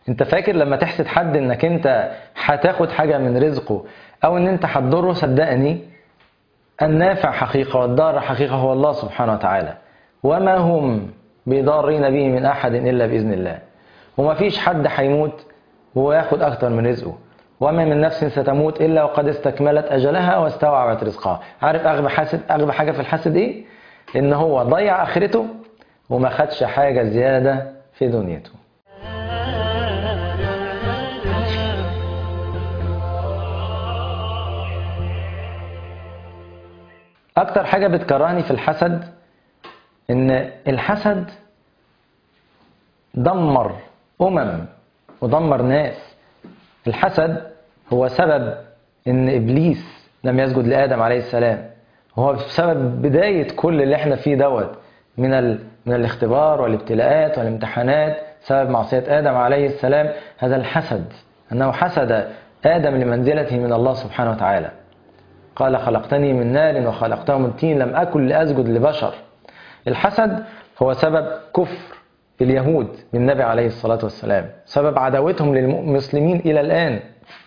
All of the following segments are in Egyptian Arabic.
انت فاكر لما تحسد حد انك انت هتاخد حاجة من رزقه او ان انت هتضره صدقني النافع حقيقة والضار حقيقة هو الله سبحانه وتعالى وما هم بضارين به من احد الا باذن الله وما فيش حد هيموت وياخد اكتر من رزقه وما من نفس ستموت الا وقد استكملت اجلها واستوعبت رزقها عارف اغبى حاسد اغبى حاجه في الحاسد ايه ان هو ضيع اخرته وما خدش حاجه زياده في دنيته اكتر حاجه بتكرهني في الحسد ان الحسد دمر امم ودمر ناس الحسد هو سبب ان ابليس لم يسجد لادم عليه السلام هو سبب بدايه كل اللي احنا فيه دوت من ال... من الاختبار والابتلاءات والامتحانات سبب معصيه ادم عليه السلام هذا الحسد انه حسد ادم لمنزلته من الله سبحانه وتعالى قال خلقتني من نار وخلقته من طين لم اكن لاسجد لبشر الحسد هو سبب كفر اليهود بالنبي عليه الصلاة والسلام سبب عداوتهم للمسلمين إلى الآن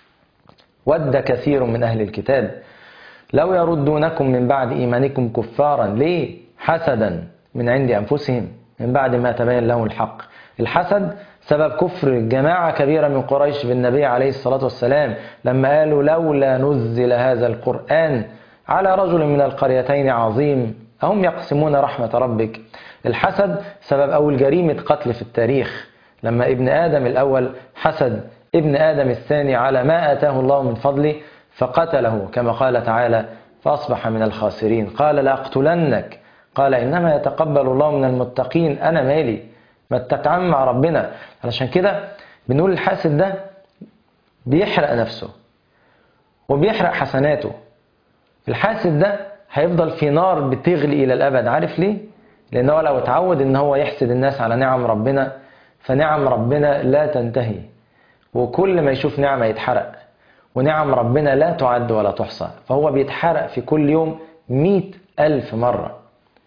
ود كثير من أهل الكتاب لو يردونكم من بعد إيمانكم كفارا ليه حسدا من عند أنفسهم من بعد ما تبين لهم الحق الحسد سبب كفر جماعة كبيرة من قريش بالنبي عليه الصلاة والسلام لما قالوا لولا نزل هذا القرآن على رجل من القريتين عظيم أهم يقسمون رحمة ربك الحسد سبب أول جريمة قتل في التاريخ لما ابن آدم الأول حسد ابن آدم الثاني على ما آتاه الله من فضله فقتله كما قال تعالى فأصبح من الخاسرين قال لأقتلنك قال إنما يتقبل الله من المتقين أنا مالي ما تتعامل مع ربنا علشان كده بنقول الحاسد ده بيحرق نفسه وبيحرق حسناته الحاسد ده هيفضل في نار بتغلي إلى الأبد عارف ليه؟ لأن هو لو اتعود إن هو يحسد الناس على نعم ربنا فنعم ربنا لا تنتهي وكل ما يشوف نعمة يتحرق ونعم ربنا لا تعد ولا تحصى فهو بيتحرق في كل يوم مئة ألف مرة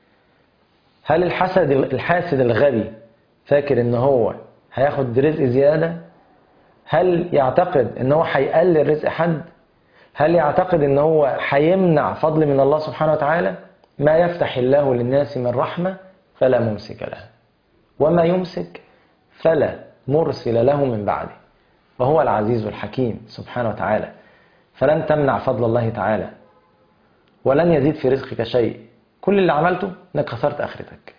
هل الحسد الحاسد الغبي فاكر إن هو هياخد رزق زيادة هل يعتقد إن هو هيقلل رزق حد هل يعتقد ان هو هيمنع فضل من الله سبحانه وتعالى ما يفتح الله للناس من رحمة فلا ممسك لها وما يمسك فلا مرسل له من بعده وهو العزيز الحكيم سبحانه وتعالى فلن تمنع فضل الله تعالى ولن يزيد في رزقك شيء كل اللي عملته انك خسرت اخرتك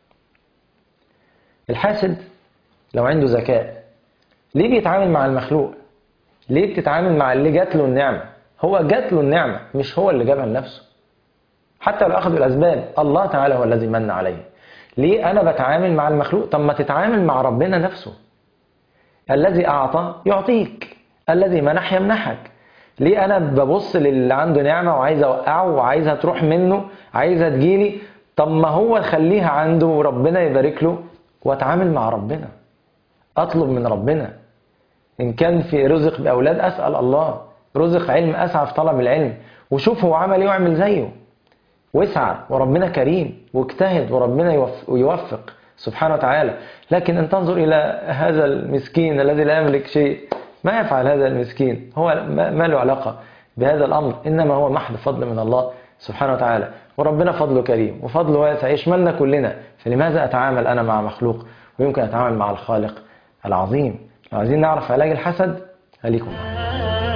الحاسد لو عنده ذكاء ليه بيتعامل مع المخلوق ليه بتتعامل مع اللي جات له النعمه هو جات له النعمة مش هو اللي جابها لنفسه حتى لو أخذ الأسباب الله تعالى هو الذي من عليه ليه أنا بتعامل مع المخلوق طب ما تتعامل مع ربنا نفسه الذي أعطى يعطيك الذي منح يمنحك ليه أنا ببص للي عنده نعمة وعايز أوقعه وعايزها تروح منه عايزها تجيلي طب ما هو خليها عنده وربنا يبارك له واتعامل مع ربنا أطلب من ربنا إن كان في رزق بأولاد أسأل الله رزق علم اسعى في طلب العلم وشوف هو عمل ايه واعمل زيه واسعى وربنا كريم واجتهد وربنا يوفق سبحانه وتعالى لكن ان تنظر الى هذا المسكين الذي لا يملك شيء ما يفعل هذا المسكين هو ما له علاقه بهذا الامر انما هو محض فضل من الله سبحانه وتعالى وربنا فضله كريم وفضله واسع يشملنا كلنا فلماذا اتعامل انا مع مخلوق ويمكن اتعامل مع الخالق العظيم لو عايزين نعرف علاج الحسد خليكم معنا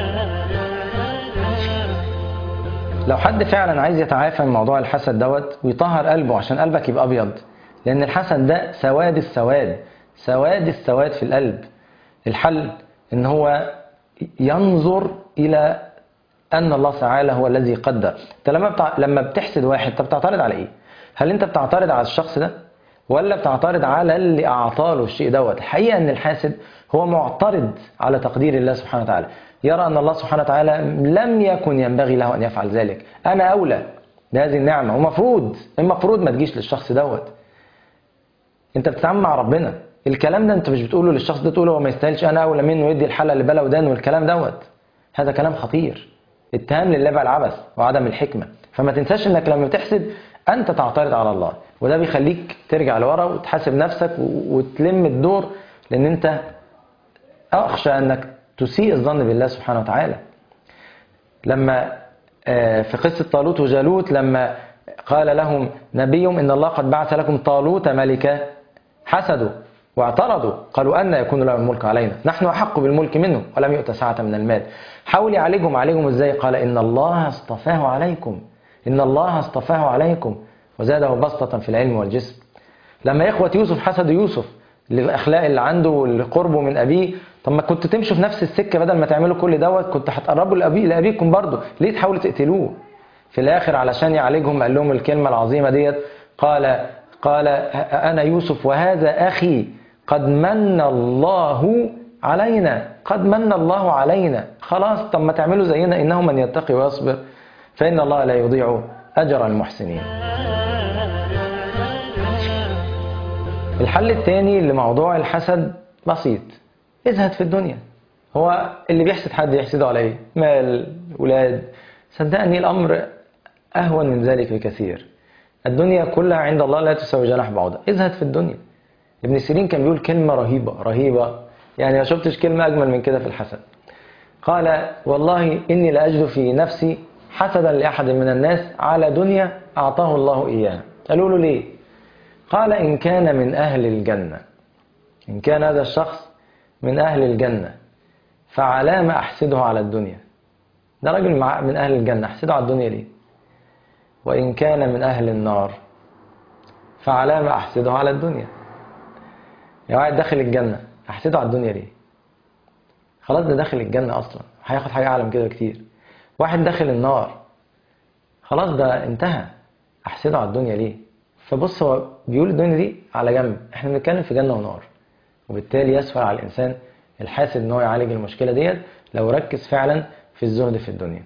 لو حد فعلا عايز يتعافى من موضوع الحسد دوت ويطهر قلبه عشان قلبك يبقى ابيض لان الحسد ده سواد السواد سواد السواد في القلب الحل ان هو ينظر الى ان الله تعالى هو الذي قدر انت لما بتع... لما بتحسد واحد انت بتعترض على ايه هل انت بتعترض على الشخص ده ولا بتعترض على اللي اعطاله الشيء دوت الحقيقه ان الحاسد هو معترض على تقدير الله سبحانه وتعالى يرى أن الله سبحانه وتعالى لم يكن ينبغي له أن يفعل ذلك أنا أولى بهذه النعمة ومفروض المفروض ما تجيش للشخص دوت أنت بتتعامل مع ربنا الكلام ده أنت مش بتقوله للشخص ده تقوله هو ما يستاهلش أنا أولى منه يدي الحلقة اللي بلا ودان والكلام دوت هذا كلام خطير اتهام لله بالعبث وعدم الحكمة فما تنساش انك لما بتحسد انت تعترض على الله وده بيخليك ترجع لورا وتحاسب نفسك وتلم الدور لان انت أخشى أنك تسيء الظن بالله سبحانه وتعالى لما آه، في قصة طالوت وجالوت لما قال لهم نبيهم إن الله قد بعث لكم طالوت ملكا حسدوا واعترضوا قالوا أن يكون له الملك علينا نحن أحق بالملك منه ولم يؤت ساعة من المال حاول يعالجهم عليهم إزاي قال إن الله اصطفاه عليكم إن الله اصطفاه عليكم وزاده بسطة في العلم والجسم لما إخوة يوسف حسدوا يوسف للأخلاق اللي عنده والقربه من أبيه طب ما كنت تمشوا في نفس السكة بدل ما تعملوا كل دوت كنت هتقربوا لأبي لأبيكم برضه ليه تحاولوا تقتلوه في الآخر علشان يعالجهم قال لهم الكلمة العظيمة ديت قال قال أنا يوسف وهذا أخي قد من الله علينا قد من الله علينا خلاص طب ما تعملوا زينا إنه من يتقي ويصبر فإن الله لا يضيع أجر المحسنين الحل الثاني لموضوع الحسد بسيط ازهد في الدنيا هو اللي بيحسد حد يحسده على ايه مال ولاد صدقني الامر اهون من ذلك بكثير الدنيا كلها عند الله لا تساوي جناح بعوضة ازهد في الدنيا ابن سيرين كان بيقول كلمة رهيبة رهيبة يعني ما شفتش كلمة أجمل من كده في الحسد قال والله إني لأجد في نفسي حسدا لأحد من الناس على دنيا أعطاه الله إياها قالوا له ليه قال إن كان من أهل الجنة إن كان هذا الشخص من أهل الجنة فعلى ما أحسده على الدنيا ده راجل مع- من أهل الجنة أحسده على الدنيا ليه وإن كان من أهل النار فعلى ما أحسده على الدنيا يا واحد داخل الجنة أحسده على الدنيا ليه خلاص ده داخل الجنة أصلا هياخد حاجة أعلى من كده كتير واحد داخل النار خلاص ده انتهى أحسده على الدنيا ليه فبص هو بيقول الدنيا دي على جنب احنا بنتكلم في جنة ونار وبالتالي يسهل على الإنسان الحاسد ان هو يعالج المشكلة ديت لو ركز فعلا في الزهد في الدنيا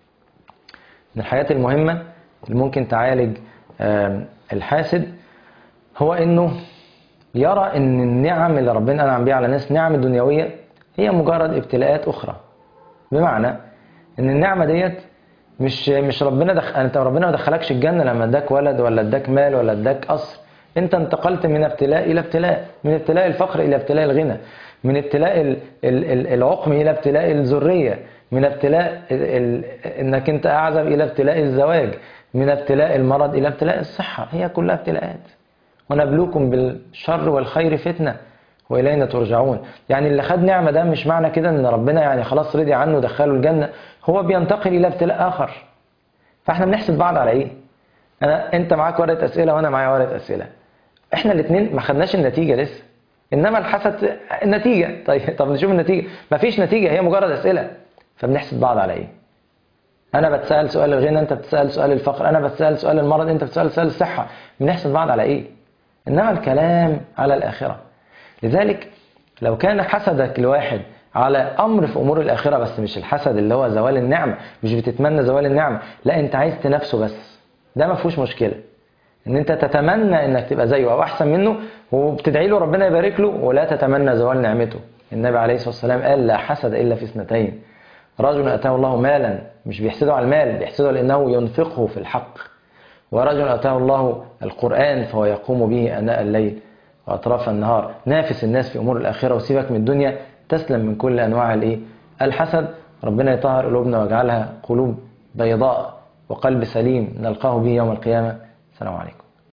من الحاجات المهمة اللي ممكن تعالج آم، الحاسد هو انه يرى ان النعم اللي ربنا انعم بيها على الناس نعم الدنيويه هي مجرد ابتلاءات اخرى بمعنى ان النعمه ديت مش مش ربنا دخ... انت ربنا ما دخلكش الجنه لما اداك ولد ولا اداك مال ولا اداك قصر انت انتقلت من ابتلاء الى ابتلاء من ابتلاء الفقر الى ابتلاء الغنى من ابتلاء ال- ال- ال- العقم الى ابتلاء الذريه من ابتلاء ال... ال... انك انت اعزب الى ابتلاء الزواج من ابتلاء المرض الى ابتلاء الصحه هي كلها ابتلاءات ونبلوكم بالشر والخير فتنة وإلينا ترجعون يعني اللي خد نعمة ده مش معنى كده ان ربنا يعني خلاص رضي عنه ودخله الجنة هو بينتقل إلى ابتلاء آخر فاحنا بنحسد بعض على ايه أنا أنت معاك ورقة أسئلة وأنا معايا ورقة أسئلة احنا الاثنين ما خدناش النتيجة لسه إنما الحسد النتيجة طيب طب نشوف النتيجة مفيش نتيجة هي مجرد أسئلة فبنحسد بعض على ايه انا بتسال سؤال الغنى انت بتسال سؤال الفقر انا بتسال سؤال المرض انت بتسال سؤال الصحه بنحسد بعض على ايه انما الكلام على الاخره لذلك لو كان حسدك لواحد على امر في امور الاخره بس مش الحسد اللي هو زوال النعمه مش بتتمنى زوال النعمه لا انت عايز تنافسه بس ده ما فيهوش مشكله ان انت تتمنى انك تبقى زيه او احسن منه وبتدعي له ربنا يبارك له ولا تتمنى زوال نعمته النبي عليه الصلاه والسلام قال لا حسد الا في اثنتين رجل اتاه الله مالا مش بيحسده على المال بيحسده لانه ينفقه في الحق ورجل اتاه الله القران فهو يقوم به اناء الليل واطراف النهار نافس الناس في امور الاخره وسيبك من الدنيا تسلم من كل انواع الايه الحسد ربنا يطهر قلوبنا ويجعلها قلوب بيضاء وقلب سليم نلقاه به يوم القيامه السلام عليكم